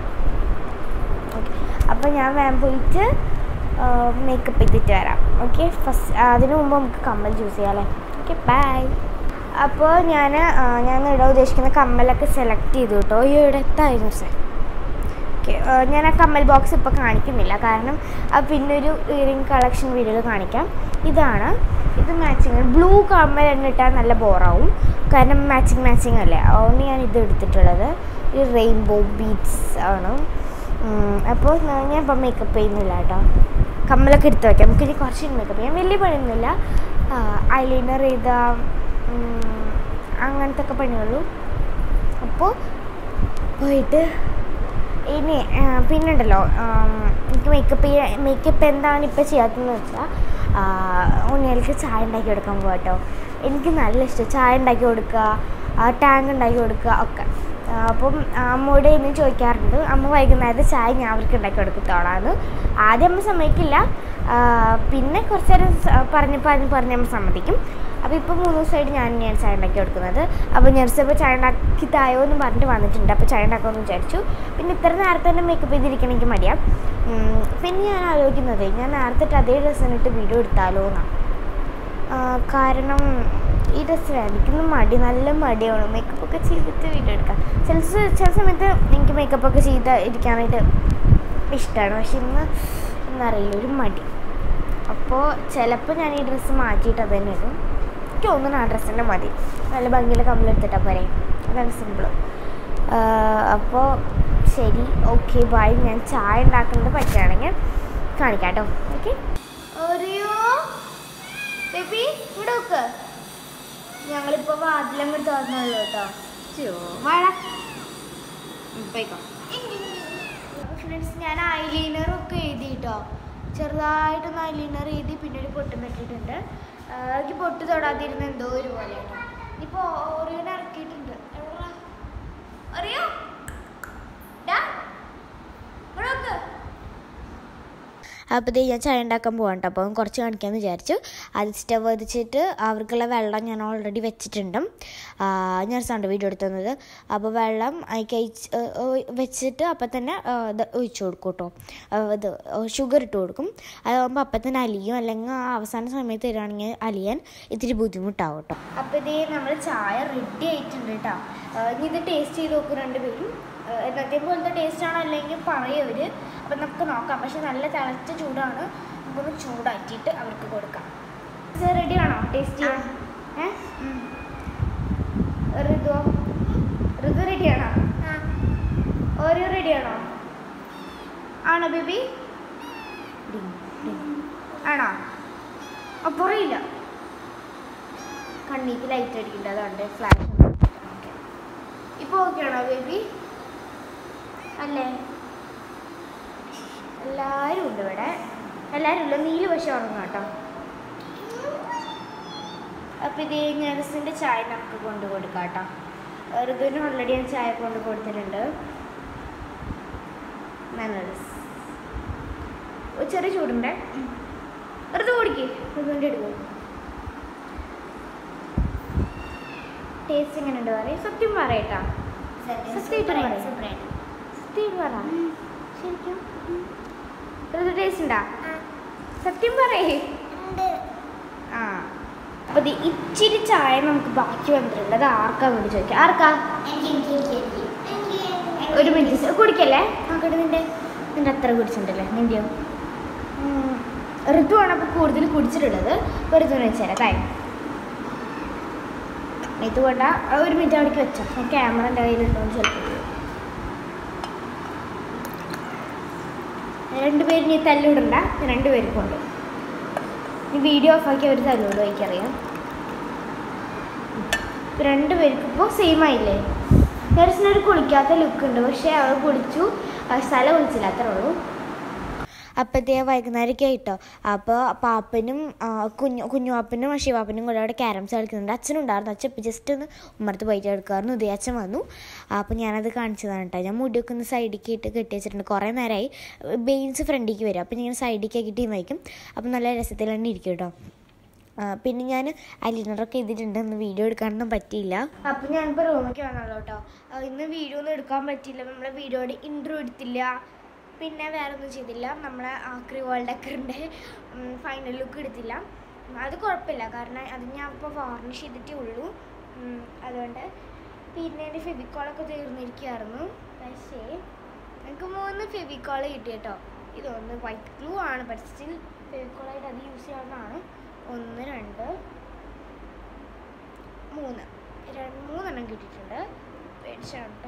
ഓക്കെ അപ്പോൾ ഞാൻ വേഗം പോയിട്ട് മേക്കപ്പ് ചെയ്തിട്ട് വരാം ഓക്കെ ഫസ്റ്റ് അതിന് മുമ്പ് നമുക്ക് കമ്മൽ ചൂസ് ചെയ്യാം അല്ലേ ഓക്കെ ബൈ അപ്പോൾ ഞാൻ ഞാൻ ഇടാൻ ഉദ്ദേശിക്കുന്ന കമ്മലൊക്കെ സെലക്ട് ചെയ്തു കേട്ടോ ഈ ഇടത്തായിരുന്നു സാർ ഓക്കെ ആ, ഞാൻ ആ കമ്മൽ ബോക്സ് ഇപ്പോൾ കാണിക്കുന്നില്ല കാരണം ആ പിന്നെ ഒരു ഇയറിംഗ് കളക്ഷൻ വീഡിയോയിൽ കാണിക്കാം ഇതാണ് ഇത് മാച്ചിങ് ബ്ലൂ കമ്മൽ തന്നെ ഇട്ടാൽ നല്ല ബോറാവും കാരണം മാച്ചിങ് മാച്ചിങ് അല്ലേ അതുകൊണ്ട് ഞാൻ ഇത് എടുത്തിട്ടുള്ളത് ഒരു റെയിൻബോ ബീഡ്സ് ആണ് ഉം, അപ്പോൾ ഞാൻ ഇപ്പം മേക്കപ്പ് ചെയ്യുന്നില്ല കേട്ടോ കമ്മലൊക്കെ എടുത്ത് വയ്ക്കാം നമുക്ക് ഇനി കുറച്ച് മേക്കപ്പ് ചെയ്യാം വലിയ പണിയൊന്നുമില്ല ഐലൈനർ ചെയ്ത ഉം, അങ്ങനത്തെ ഒക്കെ പണിയുള്ളൂ അപ്പോൾ പോയിട്ട് ഇനി ആ, പിന്നുണ്ടല്ലോ ആം, എനിക്ക് മേക്കപ്പ് ചെയ്യാൻ മേക്കപ്പ് എന്താണ് ഇപ്പോൾ ചെയ്യാത്തതെന്ന് വെച്ചാൽ ഉണ്ണികൾക്ക് ചായ ഉണ്ടാക്കി കൊടുക്കാൻ പോകാം കേട്ടോ എനിക്ക് നല്ല ഇഷ്ടം ചായ ഉണ്ടാക്കി കൊടുക്കുക ടാങ്ക് ഉണ്ടാക്കി കൊടുക്കുക ഒക്കെ ആ, അപ്പം അമ്മയോട് ഇന്ന് ചോദിക്കാറുണ്ട് അമ്മ വൈകുന്നേരത്തെ ചായ ഞാൻ അവർക്ക് ഉണ്ടാക്കി കൊടുക്കത്തോളാന്ന് ആദ്യം അമ്മ സമ്മതിക്കില്ല ആ, പിന്നെ കുറച്ച് നേരം സ- പറഞ്ഞ് പറഞ്ഞ് പറഞ്ഞ് അമ്മ സമ്മതിക്കും അപ്പോൾ ഇപ്പോൾ മൂന്ന് ദിവസമായിട്ട് ഞാൻ ഞാൻ ചായ ഉണ്ടാക്കി കൊടുക്കുന്നത് അപ്പോൾ ഞെർസപ്പോൾ ചായ ഉണ്ടാക്കി തായോ എന്ന് പറഞ്ഞിട്ട് വന്നിട്ടുണ്ട് അപ്പോൾ ചായ ഉണ്ടാക്കാമെന്ന് വിചാരിച്ചു പിന്നെ ഇത്ര നേരത്തെ തന്നെ മേക്കപ്പ് ചെയ്തിരിക്കണം എനിക്ക് മടിയാ ഉം, പിന്നെ ഞാൻ ആലോചിക്കുന്നത് ഞാൻ നേരത്തെ ഇട്ട് അതേ ഡ്രസ്സിനിട്ട് വീഡിയോ എടുത്താലോ എന്നാണ് കാരണം ഈ ഡ്രസ്സ് എനിക്കൊന്ന് മടി നല്ല മടിയാണ് മേക്കപ്പ് ഒക്കെ ചെയ്തിട്ട് വീഡിയോ എടുക്കാം ചില സ- ചില സമയത്ത് എനിക്ക് മേക്കപ്പ് ഒക്കെ ചെയ്ത് ഇരിക്കാനായിട്ട് ഇഷ്ടമാണ് പക്ഷെ ഇന്ന് എന്നറിയില്ല ഒരു മടി അപ്പോൾ ചിലപ്പോൾ ഞാൻ ഈ ഡ്രസ്സ് മാറ്റിയിട്ട് അത് തന്നെ ഇടും എനിക്ക് തോന്നുന്നു ആ ഡ്രസ്സ് തന്നെ മതി നല്ല ഭംഗിയിൽ കമ്പിലെടുത്തിട്ടാൽ പോരെ അതാണ് സിമ്പിൾ അപ്പോൾ ശരി ഓക്കെ ബൈ ഞാൻ ചായ ഉണ്ടാക്കുന്നത് പറ്റുകയാണെങ്കിൽ കാണിക്കാം കേട്ടോ ഓക്കെ ഓറിയോ ബേബി ഇവിടെ നോക്ക് ഞങ്ങളിപ്പോൾ വാതിലങ്ങോട്ട് തുറന്നുള്ളൂ കേട്ടോ മഴ പോയിക്കോ ഫ്രണ്ട്സ് ഞാൻ ഐലൈനർ ഒക്കെ എഴുതി കേട്ടോ ചെറുതായിട്ടൊന്ന് ഐലൈനർ എഴുതി പിന്നെ ഒരു പൊട്ട് നട്ടിട്ടുണ്ട് എനിക്ക് പൊട്ട് തൊടാതിരുന്ന എന്തോ ഒരു പോലെ കേട്ടോ ഇപ്പോൾ ഓറിയോനെ ഇറക്കിയിട്ടുണ്ട് എവിടെടാ? ഓറിയോ ഡാ, ഇവിടെ നോക്ക്. അപ്പോൾ ദേ ഞാൻ ചായ ഉണ്ടാക്കാൻ പോകാം കേട്ടോ അപ്പം കുറച്ച് കാണിക്കാമെന്ന് വിചാരിച്ചു അത് സ്റ്റവ് വെച്ചിട്ട് അവർക്കുള്ള വെള്ളം ഞാൻ ഓൾറെഡി വെച്ചിട്ടുണ്ട് ആ, ഞാൻ സൗണ്ട് വീഡിയോ എടുത്തുന്നത് അപ്പോൾ വെള്ളം അതിലേക്ക് അയച്ച് ഏ, ഏ, വെച്ചിട്ട് അപ്പം തന്നെ ആ, ഇത് ഒഴിച്ചു കൊടുക്കും കേട്ടോ ആ, ഇത് ഷുഗർ ഇട്ട് കൊടുക്കും അതാകുമ്പോൾ അപ്പം തന്നെ അലിയും അല്ലെങ്കിൽ ആ അവസാന സമയത്ത് തരുവാണെങ്കിൽ അലിയാൻ ഇത്തിരി ബുദ്ധിമുട്ടാവും കേട്ടോ അപ്പോൾ ഇതേ നമ്മൾ ചായ റെഡി ആയിട്ടുണ്ട് കേട്ടോ ഇനി ഇത് ടേസ്റ്റ് ചെയ്ത് നോക്കും രണ്ടുപേരും എന്നത്തെ പോലത്തെ ടേസ്റ്റ് ആണോ അല്ലെങ്കിൽ പറയവർ അപ്പം നമുക്ക് നോക്കാം പക്ഷെ നല്ല തിളച്ച ചൂടാണ് നമുക്കൊന്ന് ചൂടാക്കിയിട്ട് അവർക്ക് കൊടുക്കാം റെഡി ആണോ ടേസ്റ്റ് ചെയ്യാൻ ഏ ഋതു ഋതു റെഡിയാണോ ഓരോ റെഡിയാണോ ആണോ ബേബി ആണോ അപ്പോൾ അറിയില്ല കണ്ണീക്ക് ലൈറ്റ് അടിക്കുന്നുണ്ട് അതുകൊണ്ട് ഫ്ലാഷ് ഇപ്പോൾ ഓക്കെ ആണോ ബേബി അല്ലേ എല്ലാവരും ഉണ്ട് ഇവിടെ എല്ലാവരും ഇല്ല നീല് പക്ഷെ ഉറങ്ങും കേട്ടോ അപ്പം ഇത് നഴ്സിൻ്റെ ചായ നമുക്ക് കൊണ്ട് കൊടുക്കാം കേട്ടോ ഋതുവിന് ഓൾറെഡി ഞാൻ ചായ കൊണ്ട് കൊടുത്തിട്ടുണ്ട് നല്ലത് ഒരു ചെറിയ ചൂടുണ്ടേ ഋതു കുടിക്ക് ഋതുവിൻ്റെ എടുക്കും ടേസ്റ്റ് എങ്ങനെയുണ്ട് പറയും സത്യം പറയട്ടാ സത്യമായിട്ട് പറയ്. സത്യം പറ ശരിക്കും ഋതു ടേസ്റ്റ് ഉണ്ടാ സത്യം പറയേ ആ അപ്പൊ ദേ ഇച്ചിരി ചായ നമുക്ക് ബാക്കി വന്നിട്ടുണ്ട് അത് ആർക്കാ വേണ്ടി ചോദിക്കാം ആർക്കാ ഒരു മിനിറ്റ് കുടിക്കല്ലേ നോക്കട്ടെ നിന്റെ നിന്റെ അത്ര കുടിച്ചിട്ടുണ്ടല്ലേ നിന്റെയോ ഉം. ഋതുവാണ് അപ്പോൾ കൂടുതൽ കുടിച്ചിട്ടുള്ളത് അപ്പോൾ ഋതുവിന് വെച്ചുതരാം കാര്യം ഇത് വേണ്ട ആ ഒരു മിനിറ്റ് അവിടേക്ക് വെച്ചോ ഞാൻ ക്യാമറ എൻ്റെ കയ്യിലുണ്ടോന്ന് ചിലപ്പോൾ രണ്ടുപേരും നീ തല്ലിവിടണ്ട രണ്ടുപേരും കൊണ്ട് ഈ വീഡിയോ ഓഫാക്കി അവർ തല്ലുവിടും എനിക്കറിയാം ഇപ്പൊ രണ്ടുപേർക്കും ഇപ്പോൾ സെയിം ആയില്ലേ നെർസിനൊരു കുളിക്കാത്ത ലുക്ക് ഉണ്ട് പക്ഷേ അവൾ കുളിച്ചു ആ സ്ഥലം കുളിച്ചില്ല അത്രേ ഉള്ളൂ അപ്പോഴത്തേ വൈകുന്നേരമൊക്കെ ആയിട്ടോ അപ്പോൾ പാപ്പനും ആ, കുഞ്ഞു കുഞ്ഞുവാപ്പനും ശിവാപ്പനും കൂടെ അവിടെ ക്യാരംസ് കളിക്കുന്നുണ്ട് അച്ഛനുണ്ടായിരുന്നു അച്ഛൻ ഇപ്പം ജസ്റ്റ് ഒന്ന് ഉമ്മർത്ത് പോയിട്ട് എടുക്കാറുണ്ട് ഉദയ അച്ഛൻ വന്നു അപ്പോൾ ഞാനത് കാണിച്ചതാണ് കേട്ടോ ഞാൻ മുടിയൊക്കെ ഒന്ന് സൈഡിലേക്ക് ഇട്ട് കെട്ടി വെച്ചിട്ടുണ്ട് കുറേ നേരമായി ബെയിൻസ് ഫ്രണ്ടിലേക്ക് വരും അപ്പോൾ ഞാൻ സൈഡിലേക്ക് ആക്കിയിട്ട് വയ്ക്കും അപ്പോൾ നല്ല രസത്തിൽ തന്നെ ഇരിക്കും കേട്ടോ ആ, പിന്നെ ഞാൻ അലിനറൊക്കെ ചെയ്തിട്ടുണ്ട് ഇന്ന് വീഡിയോ എടുക്കാനൊന്നും പറ്റിയില്ല അപ്പം ഞാനിപ്പോൾ റൂമിലേക്ക് വന്നല്ലോ കേട്ടോ ആ, ഇന്ന് വീഡിയോ ഒന്നും എടുക്കാൻ പറ്റിയില്ല നമ്മളെ വീഡിയോയുടെ ഇൻട്രോ എടുത്തില്ല പിന്നെ വേറെ ഒന്നും ചെയ്തില്ല നമ്മളെ ആക്രി വേൾഡ് ഡക്കറിൻ്റെ ഫൈനൽ ലുക്ക് എടുത്തില്ല ഉം, അത് കുഴപ്പമില്ല കാരണം അത് ഞാൻ ഇപ്പോൾ വാർണിഷ് ചെയ്തിട്ടേ ഉള്ളൂ ഉം, അതുകൊണ്ട് പിന്നെ എൻ്റെ ഫെബിക്കോളൊക്കെ തീർന്നിരിക്കുകയായിരുന്നു പക്ഷേ എനിക്ക് മൂന്ന് ഫെവിക്കോൾ കിട്ടി കേട്ടോ ഇതൊന്ന് വൈറ്റ് ഗ്ലൂ ആണ് ബട്ട് സ്റ്റിൽ ഫെവിക്കോളായിട്ട് അത് യൂസ് ചെയ്യാവുന്നതാണ് ഒന്ന് രണ്ട് മൂന്ന് രണ്ട് മൂന്നെണ്ണം കിട്ടിയിട്ടുണ്ട് മേടിച്ചാണ് കേട്ടോ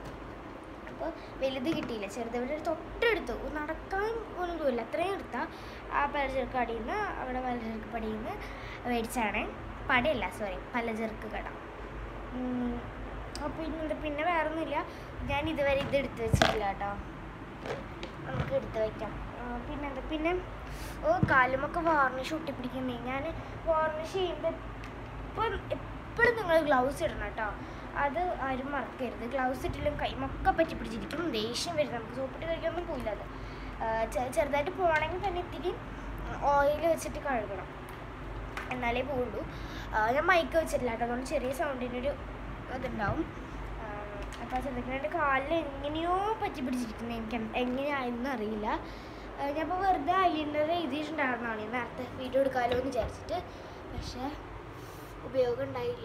അപ്പോൾ വലുത് കിട്ടിയില്ല ചെറുത് ഇവിടെ തൊട്ടടുത്ത് നടക്കാൻ പോലും ദൂരമില്ല അത്രയും എടുത്താൽ ആ പലചരക്ക് കടയിൽ നിന്ന് അവിടെ പലചരക്ക് പടിയിൽ നിന്ന് മേടിച്ചാണ് പടയല്ല സോറി പലചരക്ക് കട ഉം, അപ്പോൾ ഇന്നുണ്ട് പിന്നെ വേറെ ഒന്നുമില്ല ഞാൻ ഇതുവരെ ഇത് എടുത്ത് വെച്ചിട്ടില്ല കേട്ടോ നമുക്ക് എടുത്ത് വയ്ക്കാം ആ, പിന്നെന്താ പിന്നെ ഓ കാലുമൊക്കെ വാർണിഷ് ഒട്ടിപ്പിടിക്കുന്നേ ഞാൻ വാർണിഷ് ചെയ്യുമ്പോൾ ഇപ്പം എപ്പോഴും നിങ്ങൾ ഗ്ലൗസ് ഇടണം കേട്ടോ അത് ആരും മറക്കരുത് ഗ്ലൗസ് ഇട്ടിലും കൈമൊക്കെ പറ്റി പിടിച്ചിരിക്കും ദേഷ്യം വരും നമുക്ക് സോപ്പിട്ട് കഴിക്കാനൊന്നും പോയില്ല അത് ആ, ചെ- ചെറുതായിട്ട് പോകണമെങ്കിൽ തന്നെ ഇത്തിരി ഓയിൽ വെച്ചിട്ട് കഴുകണം എന്നാലേ പോവുള്ളൂ ആ, ഞാൻ മൈക്ക് വെച്ചിട്ടില്ല കേട്ടോ അതുകൊണ്ട് ചെറിയ സൗണ്ടിനൊരു ഇതുണ്ടാവും അപ്പോൾ ചെറുതായിട്ട് എൻ്റെ കാലിൽ എങ്ങനെയോ പറ്റി പിടിച്ചിരിക്കുന്നത് എനിക്ക് എന്ത്- എങ്ങനെയായിരുന്നു അറിയില്ല ആ, ഞാനിപ്പോൾ വെറുതെ ഐലിനർ എഴുതിയിട്ടുണ്ടായിരുന്നതാണ് ഞാൻ നേരത്തെ വീഡിയോ എടുക്കാമല്ലോ എന്ന് വിചാരിച്ചിട്ട് പക്ഷേ ഉപയോഗം ഉണ്ടായില്ല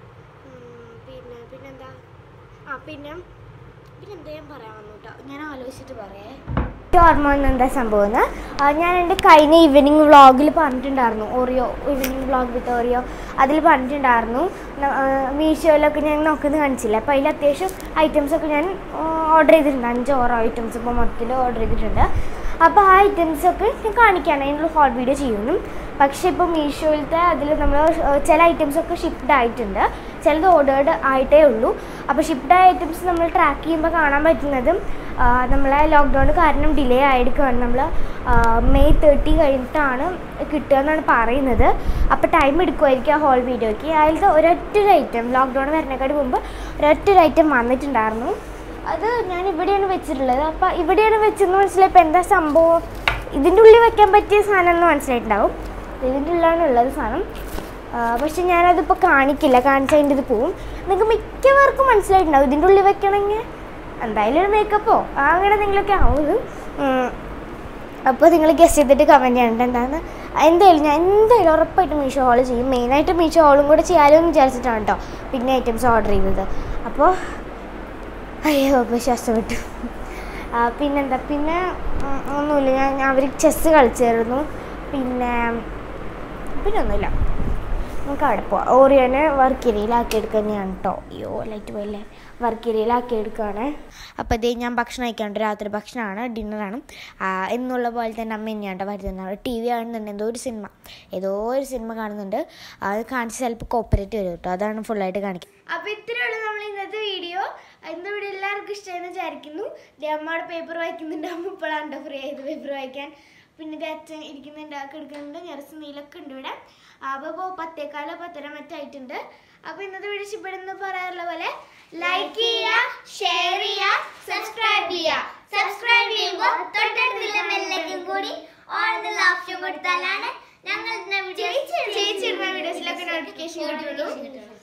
ഉം, പിന്നെ പിന്നെന്താ ആ പിന്നെ പിന്നെന്താ ഞാൻ പറയാൻ വന്നു കേട്ടോ ഞാൻ ആലോചിച്ചിട്ട് പറയേ ഓർമ്മ വന്ന എന്താ സംഭവം എന്ന് ആ, ഞാൻ എൻ്റെ കഴിഞ്ഞ ഈവനിങ് വ്ളോഗിൽ പറഞ്ഞിട്ടുണ്ടായിരുന്നു Oreo evening vlog with Oreo അതിൽ പറഞ്ഞിട്ടുണ്ടായിരുന്നു ന- ആ, മീഷോയിലൊക്കെ ഞാൻ നോക്കുന്നത് കാണിച്ചില്ല അപ്പോൾ അതിൽ അത്യാവശ്യം items ഒക്കെ ഞാൻ ഓർഡർ ചെയ്തിട്ടുണ്ട് അഞ്ച് ഓരോ ഐറ്റംസ് ഇപ്പോൾ മൊത്തത്തിൽ ഓർഡർ ചെയ്തിട്ടുണ്ട് അപ്പോൾ ആ items ഒക്കെ ഞാൻ കാണിക്കാണ് അതിനുള്ള ഹോൾ വീഡിയോ ചെയ്യുന്നു പക്ഷേ ഇപ്പോൾ മീഷോയിലത്തെ അതിൽ നമ്മൾ ചില ഐറ്റംസ് ഒക്കെ ഷിപ്ഡ് ആയിട്ടുണ്ട് ചിലത് ഓർഡേർഡ് ആയിട്ടേ ഉള്ളൂ അപ്പോൾ ഷിപ്ഡ് ആയ ഐറ്റംസ് നമ്മൾ ട്രാക്ക് ചെയ്യുമ്പോൾ കാണാൻ പറ്റുന്നതും ആ, നമ്മളെ ലോക്ക്ഡൗൺ കാരണം ഡിലേ ആയിരിക്കുകയാണ് നമ്മൾ മെയ് തേർട്ടി കഴിഞ്ഞിട്ടാണ് കിട്ടുക എന്നാണ് പറയുന്നത് അപ്പോൾ ടൈം എടുക്കുമായിരിക്കും ആ ഹോൾ വീഡിയോയ്ക്ക് അതിലത്തെ ഒരൊറ്റൊരു ഐറ്റം ലോക്ക്ഡൗൺ വരുന്നേക്കാട് മുമ്പ് ഒരൊറ്റൊരു ഐറ്റം വന്നിട്ടുണ്ടായിരുന്നു അത് ഞാൻ ഇവിടെയാണ് വെച്ചിട്ടുള്ളത് അപ്പോൾ ഇവിടെയാണ് വെച്ചെന്ന് മനസ്സിലായപ്പോൾ എന്താ സംഭവം ഇതിൻ്റെ ഉള്ളിൽ വെക്കാൻ പറ്റിയ സാധനം എന്ന് മനസ്സിലായിട്ടുണ്ടാവും ഇതിൻ്റെ ഉള്ളിലാണ് ഉള്ളത് സാധനം ആ, പക്ഷെ ഞാനതിപ്പോൾ കാണിക്കില്ല കാണിച്ച് അതിൻ്റെ ഇത് പോവും നിങ്ങൾക്ക് മിക്കവർക്കും മനസ്സിലായിട്ടുണ്ടാവും ഇതിൻ്റെ ഉള്ളിൽ വെക്കണമെങ്കിൽ എന്തായാലും ഒരു മേക്കപ്പോ അങ്ങനെ എന്തെങ്കിലുമൊക്കെ ആവും ഇത് അപ്പോൾ നിങ്ങൾ ഗസ് ചെയ്തിട്ട് കമൻറ്റ് ചെയ്യണ്ട എന്താന്ന് എന്തായാലും ഞാൻ എന്തായാലും ഉറപ്പായിട്ടും മീഷോ ഹോൾ ചെയ്യും മെയിനായിട്ട് മീഷോ ഹോളും കൂടെ ചെയ്യാലോ എന്ന് വിചാരിച്ചിട്ടാണ് കേട്ടോ പിന്നെ ഐറ്റംസ് ഓർഡർ ചെയ്തത് അപ്പോൾ അയ്യോ അപ്പോൾ ശ്വാസം വിട്ടു ആ, പിന്നെന്താ പിന്നെ ഉം, ഒന്നുമില്ല ഞാൻ അവർ ചെസ്സ് കളിച്ചായിരുന്നു പിന്നെ പിന്നെ ഒന്നുമില്ല നമുക്ക് അവിടെ പോവാം ഓറിയോനെ വർക്കിരിയിലാക്കി എടുക്കുക തന്നെയാണ് കേട്ടോ അയ്യോ ലൈറ്റ് പോയില്ലേ വർക്കിരിയിലാക്കി എടുക്കുകയാണ് അപ്പോൾ ഇതേ ഞാൻ ഭക്ഷണം കഴിക്കാണ്ട് രാത്രി ഭക്ഷണമാണ് ഡിന്നറാണ് എന്നുള്ള പോലെ തന്നെ അമ്മ തന്നെയാണ് വരുന്നത് ടി വി കാണുന്നുണ്ട് എന്തോ ഒരു സിനിമ ഏതോ ഒരു സിനിമ കാണുന്നുണ്ട് അത് കാണിച്ച് ചിലപ്പോൾ കോപ്പറേറ്റ് വരും കേട്ടോ അതാണ് ഫുള്ളായിട്ട് കാണിക്കുക അപ്പോൾ ഇത്രയുള്ളൂ നമ്മൾ ഇന്നത്തെ വീഡിയോ ഇന്ന് ഇവിടെ എല്ലാവർക്കും ഇഷ്ടമെന്ന് വിചാരിക്കുന്നു ദേ അമ്മയുടെ പേപ്പർ വായിക്കുന്നുണ്ട് അമ്മ ഇപ്പോഴാണ് ഫ്രീ ആയത് പേപ്പർ വായിക്കാൻ പിന്നെ ഇത് അച്ഛൻ ഇരിക്കുന്നുണ്ട് ആൾക്ക് എടുക്കുന്നുണ്ട് ഞെറസ് നീലൊക്കെ ഉണ്ട് ഇവിടെ അപ്പോൾ ഇപ്പോൾ പത്തേക്കാലോ പത്തര മറ്റായിട്ടുണ്ട് അപ്പോൾ ഇന്നത്തെ വീഡിയോ ഇഷ്ടപ്പെടുന്ന പറയാറുള്ള പോലെ ലൈക്ക് ചെയ്യുക ഷെയർ ചെയ്യുക സബ്സ്ക്രൈബ് ചെയ്യുക സബ്സ്ക്രൈബ് ചെയ്യുമ്പോൾ തൊട്ടടുത്തുള്ള ബെല്ലൈക്കൻ കൂടി ഓൺ എന്നുള്ള ഓപ്ഷൻ കൊടുത്താലാണ് ഞങ്ങൾ ഇടുന്ന വീഡിയോസ് ചേച്ചി ഇടുന്ന വീഡിയോസിലൊക്കെ നോട്ടിഫിക്കേഷൻ കിട്ടുള്ളൂ